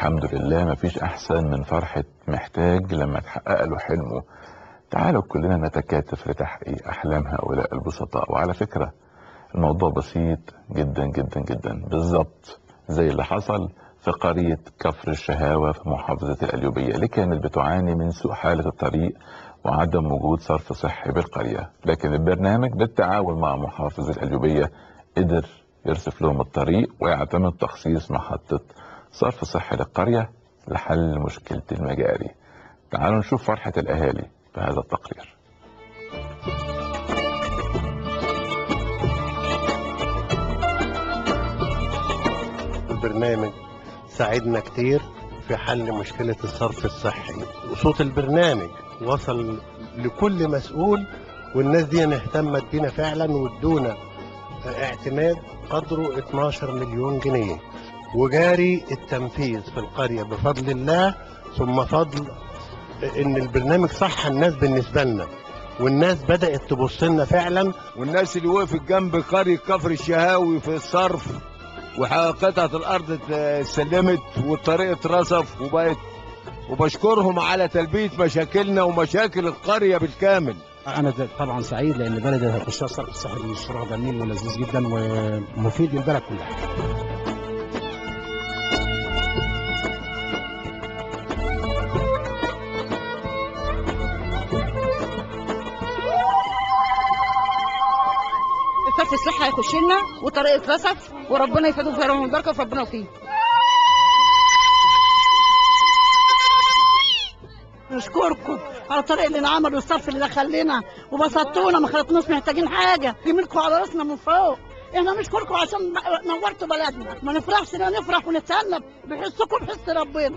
الحمد لله مفيش احسن من فرحة محتاج لما تحقق له حلمه تعالوا كلنا نتكاتف لتحقيق احلام هؤلاء البسطاء وعلى فكرة الموضوع بسيط جدا جدا جدا بالظبط زي اللي حصل في قرية كفر الشهاوة في محافظة القليوبية اللي كانت بتعاني من سوء حالة الطريق وعدم وجود صرف صحي بالقرية لكن البرنامج بالتعاون مع محافظ القليوبية قدر يرصف لهم الطريق ويعتمد تخصيص محطة صرف صحي للقرية لحل مشكلة المجاري تعالوا نشوف فرحة الأهالي بهذا التقرير البرنامج ساعدنا كتير في حل مشكلة الصرف الصحي وصوت البرنامج وصل لكل مسؤول والناس دي اهتمت بينا فعلا وادونا اعتماد قدره 12 مليون جنيه وجاري التنفيذ في القرية بفضل الله ثم فضل ان البرنامج صح الناس بالنسبة لنا والناس بدأت تبص لنا فعلا والناس اللي وقفت جنب قرية كفر الشهاوي في الصرف وقطعة الأرض اتسلمت والطريق اترصف وبقت وبشكرهم على تلبية مشاكلنا ومشاكل القرية بالكامل انا طبعا سعيد لان بلدي هيخشها الصرف الصحي مشروع جميل ولذيذ جدا ومفيد للبلد كلها الصرف الصحي هيخش لنا وطريق اترصف وربنا يفيده في رحمه البركه في ربنا وفيه نشكركم على الطريق اللي انعمل والصرف اللي دخل لنا وبسطونا ما خلتناش محتاجين حاجه يمينكم على راسنا من فوق احنا نشكركم عشان نورتوا بلدنا ما نفرحش لا نفرح ونتهنى بحسكم بحس ربنا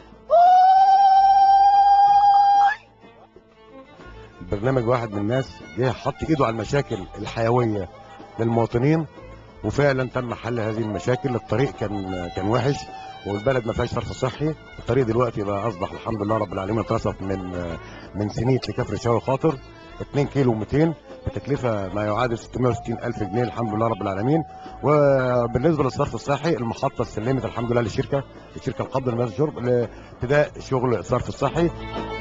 برنامج واحد من الناس جه حط ايده على المشاكل الحيويه للمواطنين وفعلا تم حل هذه المشاكل الطريق كان كان وحش والبلد ما فيهاش صرف صحي الطريق دلوقتي بقى اصبح الحمد لله رب العالمين اترصف من من سنيت لكفر شاوي خاطر 2 كيلو 200 بتكلفه ما يعادل 660 الف جنيه الحمد لله رب العالمين وبالنسبه للصرف الصحي المحطه سلمت الحمد لله للشركه الشركه القابله للمياه الشرب لابتداء شغل الصرف الصحي